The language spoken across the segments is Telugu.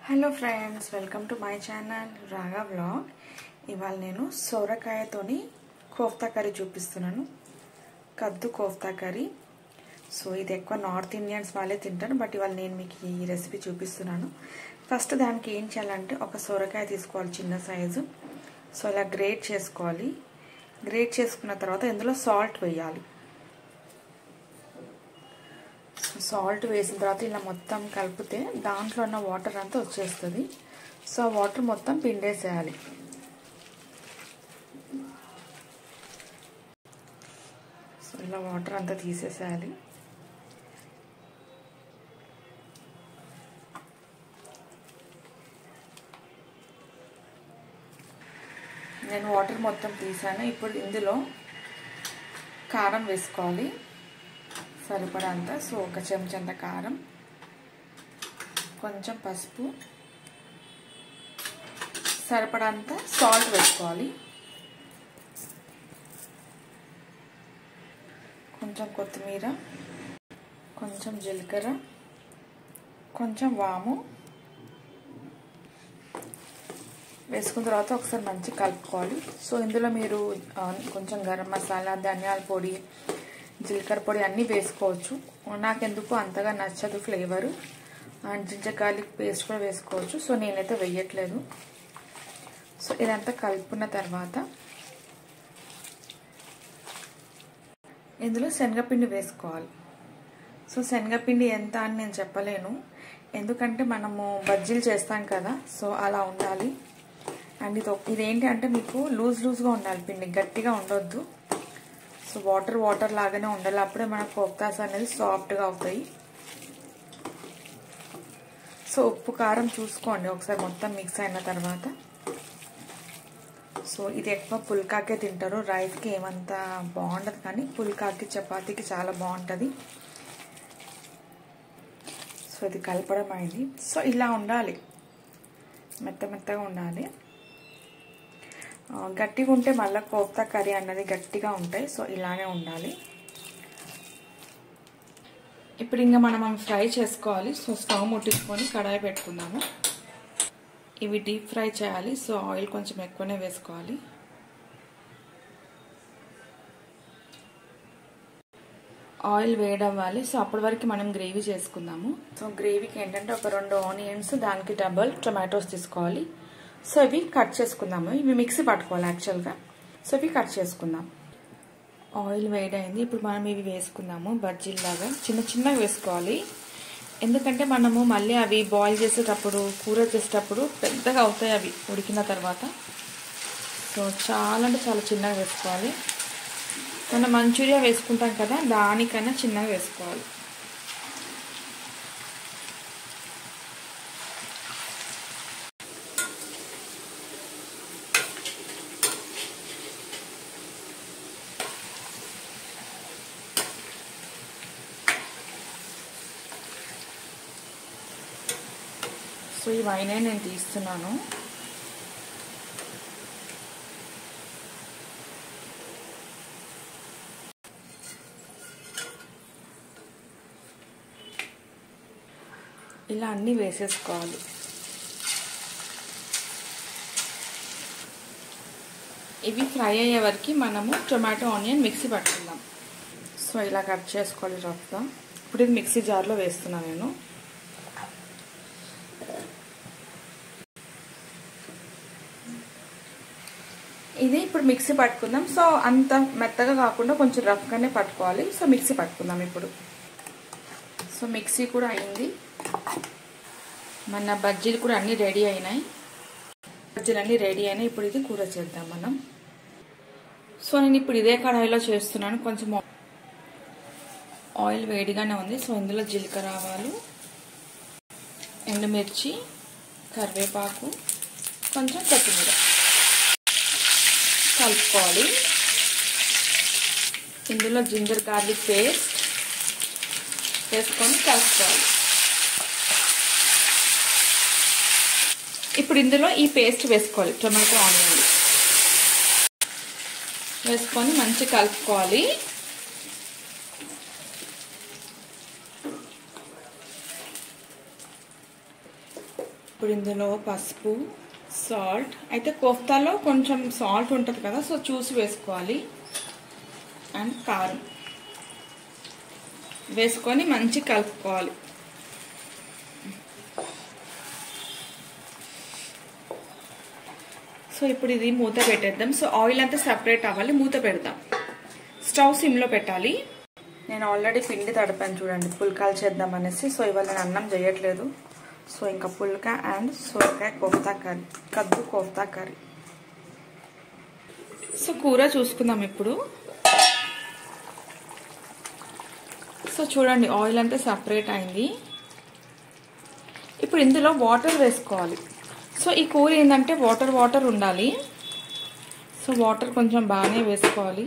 hello friends welcome to my channel Raga vlog ఇవాళ నేను సోరకాయతోని కోఫ్తా కర్రీ చూపిస్తున్నాను కద్దు కోఫ్తా కర్రీ సో ఇది ఎక్కువ నార్త్ ఇండియన్స్ వాళ్ళే తింటారు బట్ ఇవాళ నేను మీకు ఈ రెసిపీ చూపిస్తున్నాను ఫస్ట్ దానికి ఏం చేయాలంటే ఒక సొరకాయ తీసుకోవాలి చిన్న సైజు సో ఇలా గ్రేట్ చేసుకోవాలి గ్రేట్ చేసుకున్న తర్వాత ఇందులో సాల్ట్ వేయాలి సాల్ట్ వేసిన తర్వాత ఇలా మొత్తం కలిపితే దాంట్లో ఉన్న వాటర్ అంతా వచ్చేస్తుంది సో ఆ వాటర్ మొత్తం పిండేసేయాలి సో ఇలా వాటర్ అంతా తీసేసేయాలి నేను వాటర్ మొత్తం తీసాను ఇప్పుడు ఇందులో కారం వేసుకోవాలి సరిపడంత సో ఒక చెంచంత కారం కొంచెం పసుపు సరిపడంత సాల్ట్ వేసుకోవాలి కొంచెం కొత్తిమీర కొంచెం జీలకర్ర కొంచెం వాము వేసుకున్న తర్వాత ఒకసారి మంచిగా కలుపుకోవాలి సో ఇందులో మీరు కొంచెం గరం మసాలా ధనియాల పొడి జీలకర్ర పొడి అన్నీ వేసుకోవచ్చు నాకెందుకు అంతగా నచ్చదు flavour and ginger garlic paste కూడా వేసుకోవచ్చు సో నేనైతే వేయట్లేదు సో ఇదంతా కలుపుకున్న తర్వాత ఇందులో శనగపిండి వేసుకోవాలి సో శనగపిండి ఎంత అని నేను చెప్పలేను ఎందుకంటే మనము బజ్జీలు చేస్తాం కదా సో అలా ఉండాలి అండ్ ఇది ఇదేంటి అంటే మీకు లూజ్ లూజ్గా ఉండాలి పిండి గట్టిగా ఉండొద్దు సో వాటర్ వాటర్ లాగానే ఉండాలి అప్పుడే మన కోప్తాస్ అనేది సాఫ్ట్గా అవుతాయి సో ఉప్పు కారం చూసుకోండి ఒకసారి మొత్తం మిక్స్ అయిన తర్వాత సో ఇది ఎక్కువ పుల్కాకే తింటారు రైస్కి ఏమంత బాగుండదు కానీ పుల్కాకి చపాతీకి చాలా బాగుంటుంది సో ఇది కలపడం అయింది సో ఇలా ఉండాలి మెత్త మెత్తగా ఉండాలి గట్టిగా ఉంటే మళ్ళీ కోఫ్తా కర్రీ అన్నది గట్టిగా ఉంటాయి సో ఇలానే ఉండాలి ఇప్పుడు ఇంకా మనం ఫ్రై చేసుకోవాలి సో స్టవ్ ముట్టించుకొని కడాయి పెట్టుకుందాము ఇవి డీప్ ఫ్రై చేయాలి సో ఆయిల్ కొంచెం ఎక్కువనే వేసుకోవాలి ఆయిల్ వేడవ్వాలి సో అప్పటి వరకు మనం గ్రేవీ చేసుకుందాము సో గ్రేవీకి ఏంటంటే ఒక రెండు ఆనియన్స్ దానికి డబల్ టొమాటోస్ తీసుకోవాలి సో ఇవి కట్ చేసుకుందాము ఇవి మిక్సీ పట్టుకోవాలి యాక్చువల్గా సో ఇవి కట్ చేసుకుందాం ఆయిల్ వేడైంది ఇప్పుడు మనం ఇవి వేసుకుందాము బజ్జీలాగా చిన్న చిన్నగా వేసుకోవాలి ఎందుకంటే మనము మళ్ళీ అవి బాయిల్ చేసేటప్పుడు కూర చేసేటప్పుడు పెద్దగా అవుతాయి అవి ఉడికిన తర్వాత సో చాలా అంటే చాలా చిన్నగా వేసుకోవాలి మనం మంచూరియా వేసుకుంటాం కదా దానికన్నా చిన్నగా వేసుకోవాలి సో ఈ వైనే నేను తీస్తున్నాను ఇలా అన్నీ వేసేసుకోవాలి ఇవి ఫ్రై అయ్యే వరకు మనము టొమాటో ఆనియన్ మిక్సీ పట్టుకుందాం సో ఇలా కట్ చేసుకోవాలి రఫ్గా ఇప్పుడు ఇది మిక్సీ జార్లో వేస్తున్నాను నేను ఇది ఇప్పుడు మిక్సీ పట్టుకుందాం సో అంత మెత్తగా కాకుండా కొంచెం రఫ్గానే పట్టుకోవాలి సో మిక్సీ పట్టుకుందాం ఇప్పుడు సో మిక్సీ కూడా అయింది మన బజ్జీలు కూడా అన్నీ రెడీ అయినాయి బజ్జీలు అన్నీ రెడీ అయినాయి ఇప్పుడు ఇది కూర చేద్దాం మనం సో నేను ఇప్పుడు ఇదే కడాయిలో చేస్తున్నాను కొంచెం ఆయిల్ వేడిగానే ఉంది సో ఇందులో జీలకర్ర ఆవాలు ఎండుమిర్చి కరివేపాకు కొంచెం కొత్తిమీర కలుపుకోవాలి ఇందులో జింజర్ గార్లిక్ పేస్ట్ వేసుకొని కలుపుకోవాలి ఇప్పుడు ఇందులో ఈ పేస్ట్ వేసుకోవాలి టొమాటో ఆనియన్ వేసుకొని మంచి కలుపుకోవాలి ఇప్పుడు ఇందులో పసుపు సాల్ట్ అయితే కోఫ్తాలో కొంచెం సాల్ట్ ఉంటుంది కదా సో చూసి వేసుకోవాలి అండ్ కారం వేసుకొని మంచి కలుపుకోవాలి సో ఇప్పుడు ఇది మూత పెట్టేద్దాం సో ఆయిల్ అంతా సపరేట్ అవ్వాలి మూత పెడదాం స్టవ్ సిమ్లో పెట్టాలి నేను ఆల్రెడీ పిండి తడిపాను చూడండి పుల్కాలు చేద్దాం అనేసి సో ఇవాళ నేను అన్నం చేయట్లేదు సో ఇంకా పుల్కా అండ్ సోరకాయ కోఫ్తా కర్రీ కద్దు కోఫ్తా కర్రీ సో కూర చూసుకుందాం ఇప్పుడు సో చూడండి ఆయిల్ అంతా సపరేట్ అయింది ఇప్పుడు ఇందులో వాటర్ వేసుకోవాలి సో ఈ కూర ఏంటంటే వాటర్ వాటర్ ఉండాలి సో వాటర్ కొంచెం బాగానే వేసుకోవాలి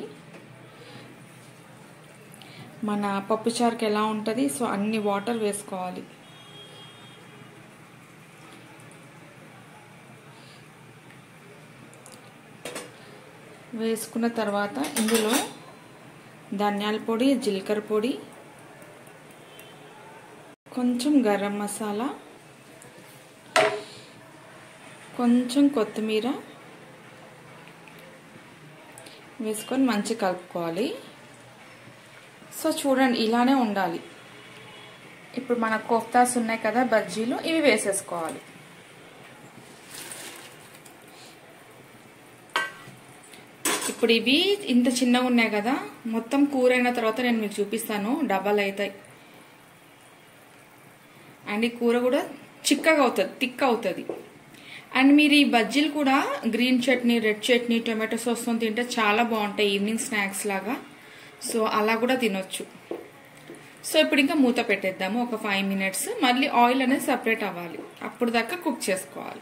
మన పప్పుచారుకి ఎలా ఉంటుంది సో అన్ని వాటర్ వేసుకోవాలి వేసుకున్న తర్వాత ఇందులో ధనియాల పొడి జీలకర్ర పొడి కొంచెం గరం మసాలా కొంచెం కొత్తిమీర వేసుకొని మంచి కలుపుకోవాలి సో చూడండి ఇలానే ఉండాలి ఇప్పుడు మన కోఫ్తాస్ ఉన్నాయి కదా బజ్జీలు ఇవి వేసేసుకోవాలి ఇప్పుడు ఇవి ఇంత చిన్నగా ఉన్నాయి కదా మొత్తం కూర అయిన తర్వాత నేను మీకు చూపిస్తాను డబల్ అవుతాయి అండ్ ఈ కూర కూడా చిక్కగా అవుతుంది థిక్ అవుతుంది అండ్ మీరు ఈ బజ్జీలు కూడా green chutney red chutney tomato సాస్తో తింటే చాలా బాగుంటాయి ఈవినింగ్ స్నాక్స్ లాగా సో అలా కూడా తినొచ్చు సో ఇప్పుడు ఇంకా మూత పెట్టేద్దాము ఒక ఫైవ్ మినిట్స్ మళ్ళీ ఆయిల్ అనేది సపరేట్ అవ్వాలి అప్పుడు దాకా కుక్ చేసుకోవాలి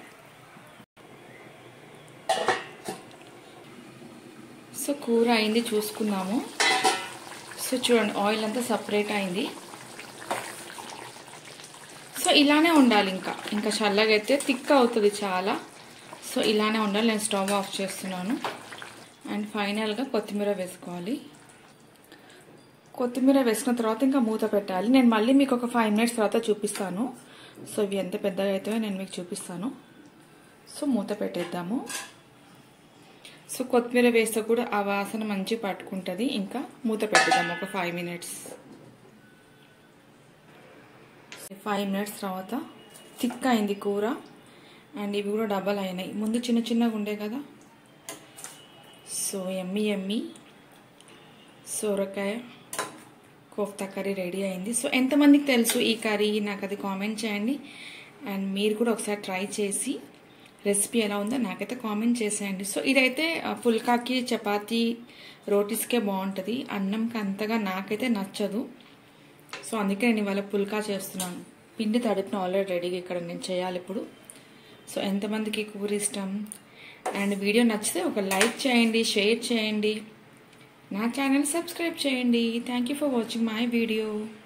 సో కూర అయింది చూసుకుందాము సో చూడండి ఆయిల్ అంతా సపరేట్ అయింది సో ఇలానే ఉండాలి ఇంకా ఇంకా చల్లగా అయితే థిక్ అవుతుంది చాలా సో ఇలానే ఉండాలి నేను స్టవ్ ఆఫ్ చేస్తున్నాను అండ్ ఫైనల్గా కొత్తిమీర వేసుకోవాలి కొత్తిమీర వేసుకున్న తర్వాత ఇంకా మూత పెట్టాలి నేను మళ్ళీ మీకు ఒక ఫైవ్ మినిట్స్ తర్వాత చూపిస్తాను సో ఇవి ఎంత పెద్దగా అవుతాయో నేను మీకు చూపిస్తాను సో మూత పెట్టేద్దాము సో కొత్తిమీర వేస్తే కూడా ఆ వాసన మంచి పట్టుకుంటుంది ఇంకా మూత పెట్టేద్దాము ఒక ఫైవ్ మినిట్స్ ఫైవ్ మినిట్స్ తర్వాత థిక్ అయింది కూర అండ్ ఇవి కూడా డబల్ అయినాయి ముందు చిన్న చిన్నగా ఉండే కదా సో ఎమ్మి ఎమ్మి సోరకాయ కోఫ్తా కర్రీ రెడీ అయింది సో ఎంతమందికి తెలుసు ఈ కర్రీ నాకు అది కామెంట్ చేయండి అండ్ మీరు కూడా ఒకసారి ట్రై చేసి రెసిపీ ఎలా ఉందో నాకైతే కామెంట్ చేసేయండి సో ఇదైతే పుల్కాకి చపాతీ రోటీస్కే బాగుంటుంది అన్నంకి అంతగా నాకైతే నచ్చదు సో అందుకే నేను ఇవాళ పుల్కా చేస్తున్నాను పిండి తడిపిన ఆల్రెడీ రెడీగా ఇక్కడ నేను చేయాలి ఇప్పుడు సో ఎంతమందికి కూర ఇష్టం అండ్ వీడియో నచ్చితే ఒక లైక్ చేయండి షేర్ చేయండి నా ఛానల్ సబ్స్క్రైబ్ చేయండి thank you for watching my video